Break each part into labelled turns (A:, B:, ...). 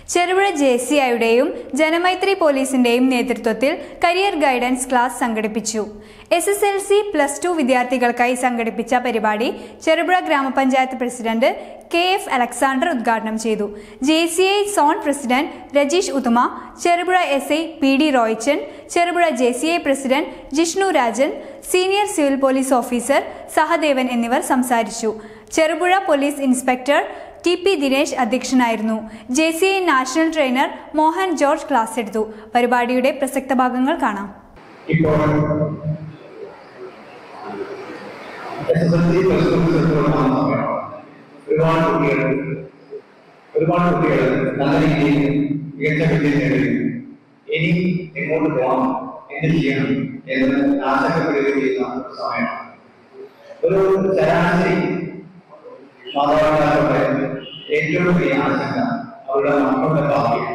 A: Cherupuzha J C ഐയുടെയും ജനമൈത്രി പോലീസിന്റെയും നേതൃത്വത്തിൽ കരിയർ ഗൈഡൻസ് ക്ലാസ് സംഘടിപ്പിച്ചു S S L C plus two വിദ്യാർത്ഥികൾക്കായി സംഘടിപ്പിച്ച പരിപാടി ചെറുപുഴ ഗ്രാമപഞ്ചായത്ത് പ്രസിഡന്റ് കെ എഫ് അലക്സാണ്ടർ ഉദ്ഘാടനം ചെയ്തു J C I zone president Rajeesh Uthuma Cherupuzha S I P D Roychan Cherupuzha J C I president Jishnu Rajan senior civil police officer Sahadevan എന്നിവർ സംസാരിച്ചു Cherupuzha police inspector T P Dinesh അധ്യക്ഷനായിരുന്നു J C I national trainer Mohan George class എടുത്തു പരിപാടിയുടെ പ്രസക്ത ഭാഗങ്ങൾ കാണാം
B: ഇപ്പോൾ S S L C plus two റിസൾട്ടുകളാണ് സമയം ഒരുപാട് കുട്ടികൾ ഒരുപാട് കുട്ടികൾ നല്ല രീതിയിൽ മികച്ച വിജയം നേടി ഇനി എങ്ങോട്ട് പോകണം എന്ത് ചെയ്യണം എന്ന് ആശങ്കപ്പെടുകയും ചെയ്യുന്ന ഒരു സമയമാണ് ഒരു ശരാശരി മാതാപിതാക്കളുടെ ഏറ്റവും വലിയ ആശങ്ക അവരുടെ മക്കളുടെ ഭാവിയാണ്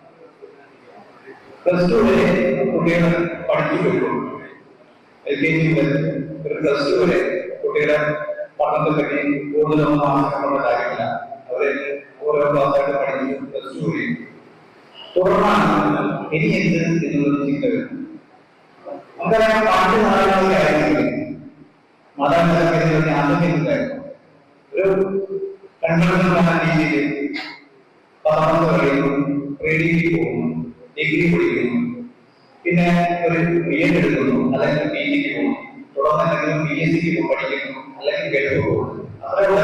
B: പ്ലസ് ടു വരെ കുട്ടികൾ പഠിച്ചിട്ടുള്ളൂ എൽ കെ ജി മുതൽ ഒരു പ്ലസ് ടു വരെ കുട്ടികളെ പഠനത്തെ പറ്റി കൂടുതലൊന്നും ആവശ്യമുള്ള കാര്യമില്ല അവരെ ഓരോ ക്ലാസ്സായിട്ട് പഠിച്ച് പ്ലസ് ടു വരെ തുടർന്നാണ് ഇനി എന്ത് എന്നുള്ളത് ചിന്ത വരുന്നത് നമുക്കറിയാം പാട്ട് നാളുകളൊക്കെ ആയിരുന്നെങ്കിൽ മാതാപിതാക്കളെ ആശങ്കയുണ്ടായിരുന്നു ഒരു കൺവെൻഷനുള്ള രീതിയിൽ പത്താമത് കഴിയുന്നു പ്രീ ഡിഗ്രി പോകുന്നു ഡിഗ്രി പഠിക്കുന്നു പിന്നെ ഒരു ബി എഡ് എടുക്കുന്നു അല്ലെങ്കിൽ പി ജിക്ക് പോകുന്നു തുടർന്ന് എന്തെങ്കിലും പി എസ് സിക്ക് പഠിക്കുന്നു അല്ലെങ്കിൽ ഗൾഫ് പോകുന്നു അത്രയുള്ള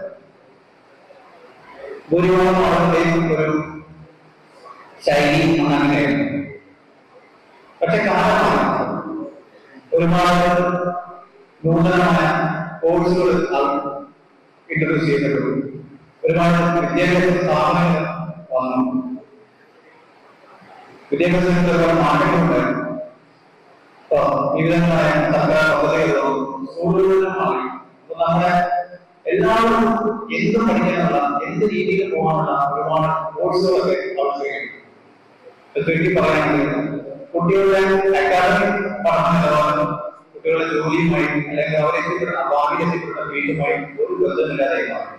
B: ഭൂരിഭാഗം ആളുകളുടെയും ഒരു ശൈലി അങ്ങനെയായിരുന്നു പക്ഷെ കാലമാണ് ഒരുപാട് നൂതനമായ കോഴ്സുകൾ ഇൻട്രൊഡ്യൂസ് ചെയ്യപ്പെട്ടു ഒരുപാട് വിദ്യാഭ്യാസ സ്ഥാപനങ്ങൾ വന്നു വിദ്യാഭ്യാസത്തിൽ ഒരുപാട് മാറ്റങ്ങളുണ്ടായിരുന്നു ഇപ്പൊ വിവിധങ്ങളായ സർക്കാർ പദ്ധതികളും സ്കൂളുകളിലും മാറി അപ്പൊ നമ്മുടെ എല്ലാവരും എന്ത് പഠിക്കാനുള്ള എന്ത് രീതിയിൽ പോകാനുള്ള ഒരുപാട് കോഴ്സുകളൊക്കെ അവർ ചുരുക്കി പറയുകയാണെങ്കിൽ കുട്ടികളുടെ അക്കാദമിക് പഠന നിലവാരം കുട്ടികളുടെ ജോലിയുമായി അല്ലെങ്കിൽ അവരെ എത്തിപ്പെടുന്ന ഭാവിയിൽ എത്തിപ്പെടുന്ന ഫീൽഡുമായി ഒരു ബന്ധമില്ലാതെ മാറി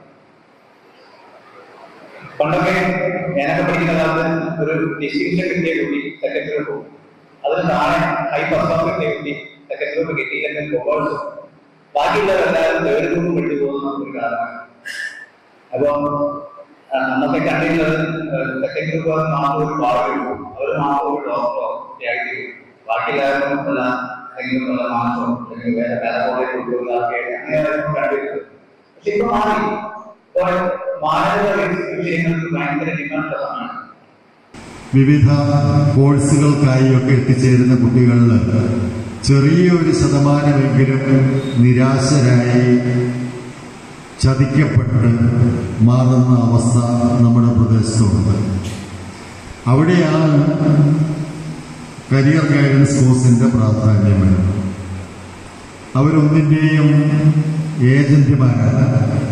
B: പണ്ടൊക്കെ ഞാനൊക്കെ പഠിക്കുന്ന കാലത്ത് ഒരു ഡിസ്റ്റിങ്ഷൻ കിട്ടിയ കുട്ടി സെക്കൻഡറി പോകും അതിന് താഴെ ഹൈ പെർഫോമൻസ് കിട്ടിയ കുട്ടി സെക്കൻഡറി കിട്ടിയില്ലെങ്കിൽ ഗോൾസ് ബാക്കിയുള്ളവരെല്ലാവരും തേർഡ് ഗ്രൂപ്പ് വിട്ടു പോകുന്ന ഒരു കാലമാണ് അപ്പൊ ആ, അന്നത്തെ കണ്ടിരുന്നത് സെക്കൻഡ് ഗ്രൂപ്പ് മാത്രം ഒരു പാടുള്ളൂ അവർ മാത്രം ഒരു ഡോക്ടറോ ആയിട്ട് ബാക്കിയെല്ലാവരും ഉള്ള അല്ലെങ്കിൽ ഉള്ള മാസോ അല്ലെങ്കിൽ വേറെ പാരബോളിൽ കൊണ്ടുവന്നതൊക്കെ അങ്ങനെയായിരുന്നു കണ്ടിരുന്നത് പക്ഷെ ഇപ്പൊ മാറി ഇപ്പോൾ മാനവ വിഷയങ്ങൾക്ക് ഭയങ്കര ഡിമാൻഡാണ്
C: വിവിധ കോഴ്സുകൾക്കായി ഒക്കെ എത്തിച്ചേരുന്ന കുട്ടികളിൽ ചെറിയൊരു ശതമാനമെങ്കിലും നിരാശരായി ചതിക്കപ്പെട്ട് മാറുന്ന അവസ്ഥ നമ്മുടെ പ്രദേശത്തുണ്ട് അവിടെയാണ് കരിയർ ഗൈഡൻസ് കോഴ്സിന്റെ പ്രാധാന്യം വരുന്നത് അവരൊന്നിൻ്റെയും ഏജന്റുമാരല്ല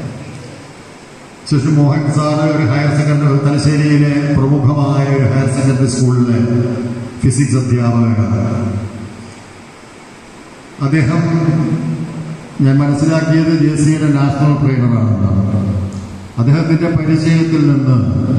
C: ശശി മോഹൻ സാറ് ഒരു ഹയർ സെക്കൻഡറി തലശ്ശേരിയിലെ പ്രമുഖമായ ഒരു ഹയർ സെക്കൻഡറി സ്കൂളിലെ ഫിസിക്സ് അധ്യാപകനാണ് അദ്ദേഹം ഞാൻ മനസ്സിലാക്കിയത് ജെ സിയുടെ നാഷണൽ ട്രെയിനറാണ് അദ്ദേഹത്തിന്റെ പരിചയത്തിൽ നിന്ന്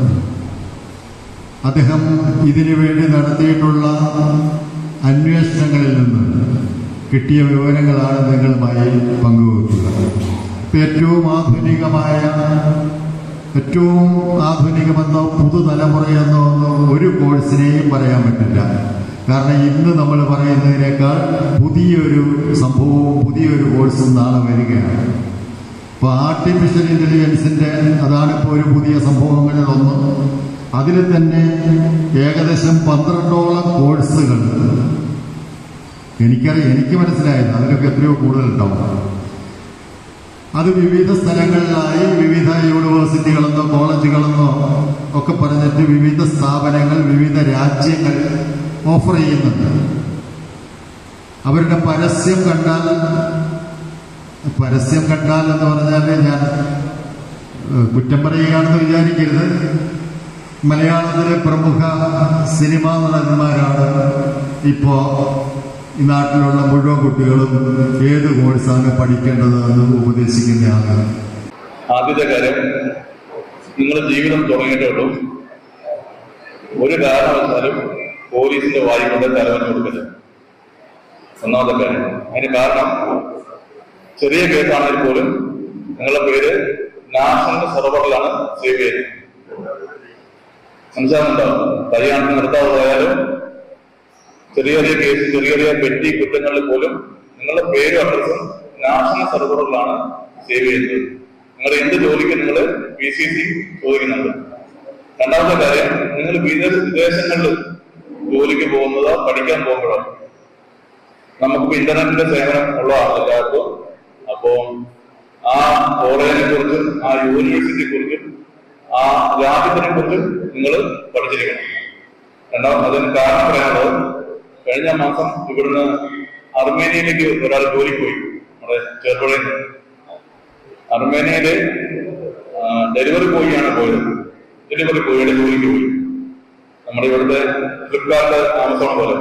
C: അദ്ദേഹം ഇതിനു വേണ്ടി നടത്തിയിട്ടുള്ള അന്വേഷണങ്ങളിൽ നിന്ന് കിട്ടിയ വിവരങ്ങളാണ് നിങ്ങളുമായി പങ്കുവെക്കുക ഇപ്പൊ ഏറ്റവും ആധുനികമായ ഏറ്റവും ആധുനികമെന്നോ പുതുതലമുറയെന്നോ ഒന്നും ഒരു കോഴ്സിനെയും പറയാൻ പറ്റില്ല കാരണം ഇന്ന് നമ്മൾ പറയുന്നതിനേക്കാൾ പുതിയൊരു സംഭവവും പുതിയൊരു കോഴ്സും നാളെ വരികയാണ് ഇപ്പോൾ ആർട്ടിഫിഷ്യൽ ഇന്റലിജൻസിന്റെ അതാണ് ഇപ്പോൾ ഒരു പുതിയ സംഭവങ്ങളിൽ ഒന്ന് അതിൽ തന്നെ ഏകദേശം പന്ത്രണ്ടോളം കോഴ്സുകൾ എനിക്കറിയാം എനിക്ക് മനസ്സിലായത് അതിലൊക്കെ എത്രയോ കൂടുതലുണ്ടാവും അത് വിവിധ സ്ഥലങ്ങളിലായി വിവിധ യൂണിവേഴ്സിറ്റികളെന്നോ കോളേജുകളെന്നോ ഒക്കെ പറഞ്ഞിട്ട് വിവിധ സ്ഥാപനങ്ങൾ വിവിധ രാജ്യങ്ങൾ ഓഫർ ചെയ്യുന്നുണ്ട് അവരുടെ പരസ്യം കണ്ടാൽ പരസ്യം കണ്ടാൽ എന്ന് പറഞ്ഞാൽ ഞാൻ ഏഹ്, കുറ്റം പറയുകയാണെന്ന് വിചാരിക്കരുത് മലയാളത്തിലെ പ്രമുഖ സിനിമാ നടന്മാരാണ് ഇപ്പോ ഈ നാട്ടിലുള്ള മുഴുവൻ കുട്ടികളും ഏത് കോഴ്സാണ് പഠിക്കേണ്ടത് എന്ന് ഉപദേശിക്കുന്ന ആളുകൾ
D: ആദ്യത്തെ കാര്യം നിങ്ങൾ ജീവിതം തുടങ്ങിയിട്ടേ ഉള്ളൂ ഒരു കാരണവശാലും പോലീസിന്റെ വായി കൊണ്ട് തലവന് കൊടുക്കരുത് ഒന്നാമത്തെ കാര്യം അതിന് കാരണം ചെറിയ കേസാണെങ്കിൽ പോലും നിങ്ങളുടെ പേര് നാഷണൽ സെർവറിലാണ് സേവ് ചെയ്യുന്നത് മനസ്സിലാകുന്നുണ്ടോ കല്യാണത്തിന് നിർത്താവ് പോയാലും ചെറിയ ചെറിയ കേസ് ചെറിയ ചെറിയ പെറ്റി കുറ്റങ്ങളിൽ പോലും നിങ്ങളുടെ പേരും അഡ്രസ്സും നാഷണൽ സെർവറിലാണ് സേവ് ചെയ്യുന്നത് നിങ്ങൾ എന്ത് ജോലിക്ക് നിങ്ങൾ പി സി സി ചോദിക്കുന്നുണ്ട് രണ്ടാമത്തെ കാര്യം നിങ്ങൾ വിദേശ വിദേശങ്ങളിൽ ജോലിക്ക് പോകുന്നതോ പഠിക്കാൻ പോകുമ്പോഴോ നമുക്ക് ഇന്റർനെറ്റിന്റെ സേവനം ഉള്ള എല്ലാവർക്കും അപ്പോ ആ കോളേജിനെ കുറിച്ചും ആ യൂണിവേഴ്സിറ്റിയെ കുറിച്ചും ആ രാജ്യത്തിനെ കുറിച്ചും നിങ്ങൾ പഠിച്ചിരിക്കണം രണ്ടാം അതിന് കാരണം പറയാനുള്ളത് കഴിഞ്ഞ മാസം ഇവിടുന്ന് അർമേനിയയിലേക്ക് ഒരാൾ ജോലിക്ക് പോയി നമ്മുടെ ചെറുപുഴയിൽ നിന്ന്. അർമേനിയയില് ഡെലിവറി ബോയിയാണ് പോയത് ഡെലിവറി ബോയിയുടെ ജോലിക്ക് പോയി നമ്മുടെ ഇവിടുത്തെ ഫ്ലിപ്കാർട്ട് ആമസോൺ പോലെ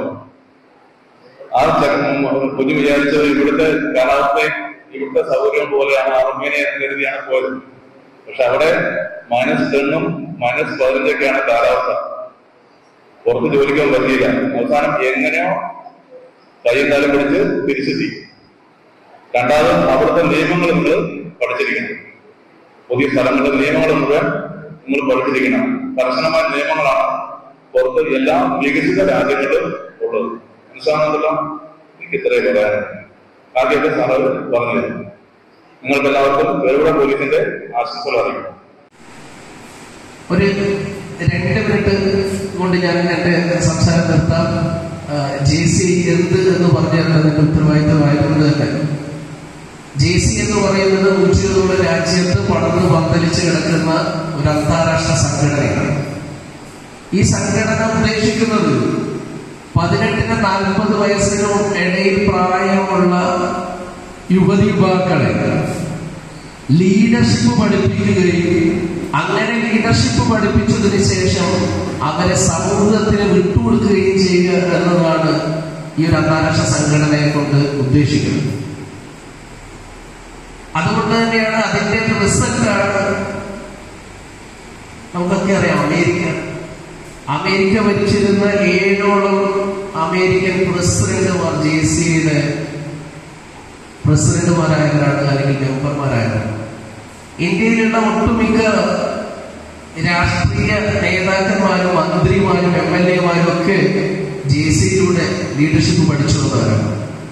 D: ആ ചെക്കൻ കുഞ്ഞു വിചാരിച്ചത് ഇവിടുത്തെ കാലാവസ്ഥയും ഇവിടുത്തെ സൗകര്യം പോലെയാണ് അർമേനിയ എന്ന് കരുതിയാണ് പോയത് പക്ഷെ അവിടെ മൈനസ് ടെണ്ണും മൈനസ് പതിനഞ്ചൊക്കെയാണ് കാലാവസ്ഥ പുറത്ത് ജോലിക്കാൻ പറ്റിയില്ല അവസാനം എങ്ങനെയോ കൈയും കാലം പിടിച്ച് തിരിച്ചെത്തി രണ്ടാമത് അവിടുത്തെ നിയമങ്ങൾ നിങ്ങൾ പഠിച്ചിരിക്കണം പുതിയ സ്ഥലങ്ങളുടെ നിയമങ്ങൾ മുഴുവൻ നിങ്ങൾ പഠിച്ചിരിക്കണം കർശനമായ നിയമങ്ങളാണ് പുറത്ത് എല്ലാ വികസിത രാജ്യങ്ങളിലും ഉള്ളത് മനസ്സിലാകുന്നതല്ലോ എനിക്ക് ഇത്രയും പറയാൻ ബാക്കിയൊക്കെ സാറ് പറഞ്ഞു നിങ്ങൾക്ക് എല്ലാവർക്കും വെറുതെ പോലീസിന്റെ ആശംസകൾ അറിയിക്കും
E: ഒരു രണ്ട് മിനിറ്റ് കൊണ്ട് ഞാൻ എന്റെ സംസാരം നിർത്താം ജെ സി എന്ത് എന്ന് പറഞ്ഞു തരുന്നതിന്റെ ഉത്തരവാദിത്തമായതുകൊണ്ട് തന്നെ ജെ സി എന്ന് പറയുന്നത് നൂറ്റി ഇരുപതോളം രാജ്യത്ത് പടർന്ന് പന്തലിച്ച് കിടക്കുന്ന ഒരു അന്താരാഷ്ട്ര സംഘടനയാണ് ഈ സംഘടന ഉദ്ദേശിക്കുന്നത് പതിനെട്ടിന് നാൽപ്പത് വയസ്സിനും ഇടയിൽ പ്രായമുള്ള യുവതി യുവാക്കളെ ലീഡർഷിപ്പ് പഠിപ്പിക്കുകയും അങ്ങനെ ലീഡർഷിപ്പ് പഠിപ്പിച്ചതിന് ശേഷം അവരെ സമൂഹത്തിന് വിട്ടുകൊടുക്കുകയും ചെയ്യുക എന്നതാണ് ഈ ഒരു അന്താരാഷ്ട്ര സംഘടനയെ കൊണ്ട് ഉദ്ദേശിക്കുന്നത് അതുകൊണ്ട് തന്നെയാണ് അതിന്റെ റിസൾട്ടാണ് നമുക്കൊക്കെ അറിയാം അമേരിക്ക അമേരിക്ക ഭരിച്ചിരുന്ന ഏഴോളം അമേരിക്കൻ പ്രസിഡന്റുമാർ ജെ സിയുടെ പ്രസിഡന്റുമാരായവരാണ് അല്ലെങ്കിൽ മെമ്പർമാരായവരാണ് ഇന്ത്യയിലുള്ള ഒട്ടുമിക്ക രാഷ്ട്രീയ നേതാക്കന്മാരും മന്ത്രിമാരും എം എൽ എമാരും ഒക്കെ ജെ സിയിലൂടെ ലീഡർഷിപ്പ് പഠിച്ചു വന്നവരാണ്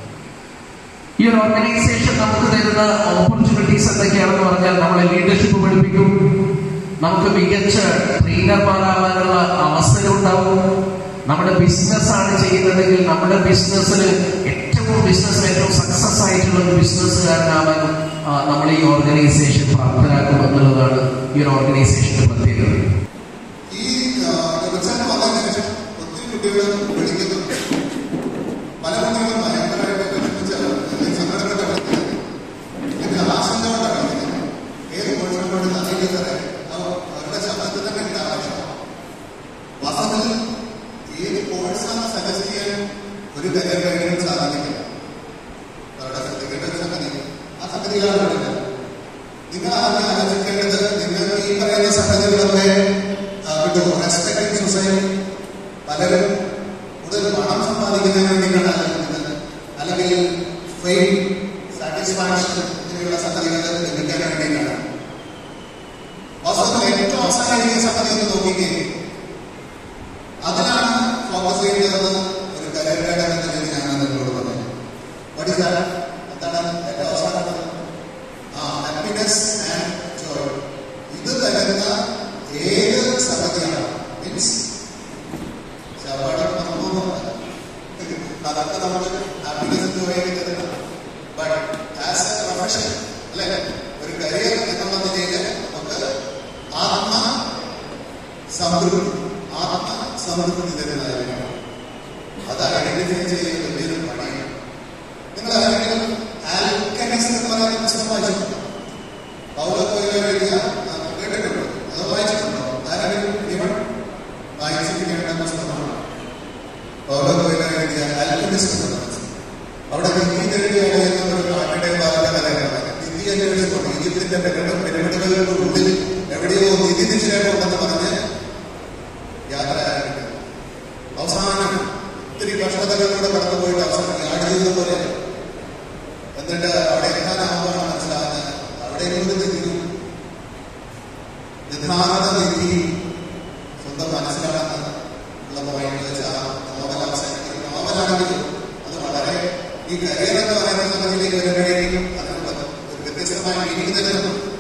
E: ഈ ഒരു ഓർഗനൈസേഷൻ നമുക്ക് തരുന്ന ഓപ്പർച്യൂണിറ്റീസ് എന്തൊക്കെയാണെന്ന് പറഞ്ഞാൽ നമ്മളെ ലീഡർഷിപ്പ് പഠിപ്പിക്കും നമുക്ക് മികച്ച ട്രെയിനർമാരാവാനുള്ള അവസരം ഉണ്ടാവും നമ്മുടെ ബിസിനസ് ആണ് ചെയ്യുന്നതെങ്കിൽ നമ്മുടെ ബിസിനസ്സിന് ഏറ്റവും ബിസിനസ് ഏറ്റവും സക്സസ് ആയിട്ടുള്ള ഒരു ബിസിനസ്സുകാരനാവാൻ ആ, നമ്മൾ ഈ ഓർഗനൈസേഷൻ പ്രാപ്തരാക്കും എന്നുള്ളതാണ് ഈ ഒരു ഓർഗനൈസേഷന്റെ പ്രത്യേകത
F: ഈ റിസൾട്ട് വന്നതിന് ശേഷം ഒത്തിരി കുട്ടികൾ വിളിക്കുന്നുണ്ട് പല കുട്ടികളും ഭയങ്കരമായിട്ട് വിഷമിച്ച അല്ലെങ്കിൽ സങ്കടപ്പെട്ട കളിക്കുന്നത് അല്ലെങ്കിൽ ആശങ്കപ്പെട്ട കളിക്കുന്നത് ഏത് കോഴ്സിനോട് അറിയില്ല സാറേ അവ- അവരുടെ ശബ്ദത്തിൽ തന്നെ ഉണ്ട് ആവശ്യം വാസ്തവത്തിൽ ഏത് കോഴ്സാണ് സജസ്റ്റ് ചെയ്യാൻ ഒരു കരിയർ ഗൈഡിനും സാധിക്കില്ല അവരുടെ ശ്രദ്ധിക്കേണ്ട ഒരു സംഗതി ആ സംഗതിയിലാണ് ഇവിടെ നിങ്ങൾ ആദ്യം ആലോചിക്കേണ്ടത് നിങ്ങൾക്ക് ഈ പറയുന്ന സംഗതികളൊക്കെ ആ, വിട്ടു റെസ്പെക്ടിങ് സൊസൈറ്റി പലരും കൂടുതൽ പണം സമ്പാദിക്കുന്നതിന് വേണ്ടിയിട്ടാണ് ആലോചിക്കുന്നത് അല്ലെങ്കിൽ ഫെയിം സാറ്റിസ്ഫാക്ഷൻ ഇങ്ങനെയുള്ള സംഗതികൾ ലഭിക്കാൻ വേണ്ടിയിട്ടാണ് വാസ്തവത്തിൽ ഏറ്റവും അവസാനം ഈ സംഗതി ഒന്ന് നോക്കുകയും അതിലാണ് ഫോക്കസ് ചെയ്യേണ്ടതെന്ന് ഒരു കരിയർ ഗൈഡ് എന്ന നിലയിൽ ഞാൻ നിങ്ങളോട് പറഞ്ഞു വാട്ട് ഇസ് ദാറ്റ് എന്താണ് ഏറ്റവും അവസാനം ആ ഹാപ്പിനെസ് ആൻഡ് ജോയ് ഇത് തരുന്ന ഏത് സംഗതിയാണ് മീൻസ് ശവടം അനുഭവമാണ് അതൊക്കെ നമുക്ക് ഹാപ്പിനെസ് ജോയ് തരുന്നത് ബട്ട് ആസ് എ പ്രൊഫഷൻ അല്ലെ ഒരു കരിയർ എന്നുള്ള നിലയിൽ നമുക്ക് ആത്മ സംതൃപ്തി ആത്മ സംതൃപ്തി തരുന്നതായിരിക്കണം അത് ഐഡന്റിഫൈ ചെയ്യുന്ന വലിയൊരു പണിയാണ് നിങ്ങൾ ആരെങ്കിലും ആൽക്കമിസ്റ്റ് എന്ന് പറയുന്ന പുസ്തകം വായിച്ചിട്ടുണ്ടോ പൗലോ കൊയ്ലോ എഴുതിയ ആ, കേട്ടിട്ടുണ്ടോ അത് വായിച്ചിട്ടുണ്ടോ ആരെങ്കിലും ഇവൺ വായിച്ചിരിക്കേണ്ട പുസ്തകമാണ് പൗലോ കൊയ്ലോ എഴുതിയ ആൽക്കമിസ്റ്റ് എന്ന് പറയുന്ന പുസ്തകം. അവിടെ നിധി തേടിയാണ് എന്ന ഒരു നാട്ടിന്റെ ഭാഗത്തെ കഥയാണ് നിധി അന്വേഷിച്ചുകൊണ്ട് ഈജിപ്തിന്റെ പിരമിഡ് പിരമിഡുകളുടെ ഉള്ളിൽ എവിടെയോ നിധി നിക്ഷേപം ഉണ്ടെന്ന് പറഞ്ഞ് യാത്ര ആരംഭിച്ചു ഒത്തിരി കഷ്ടതകളിലൂടെ കടന്നുപോയിട്ട് അവസാനം ഈ ആടുജീവിതം പോലെ എന്നിട്ട് അവിടെ എത്താനാവുകയാണ് മനസ്സിലാകുന്നത് അവിടെ ഒരു നിധി യഥാർത്ഥ നിധി സ്വന്തം മനസ്സിലാണെന്ന് ഉള്ള പോയിന്റ് വെച്ചാൽ നോവൽ അവസാനിക്കുന്ന നോവലാണെങ്കിലും അത് വളരെ ഈ കരിയർ എന്ന് പറയുന്ന സംഗതിയിലേക്ക് വരുമ്പോഴേക്കും അതിനുള്ള ഒരു വ്യത്യസ്തമായ മീനിങ് തന്നെ നമുക്ക്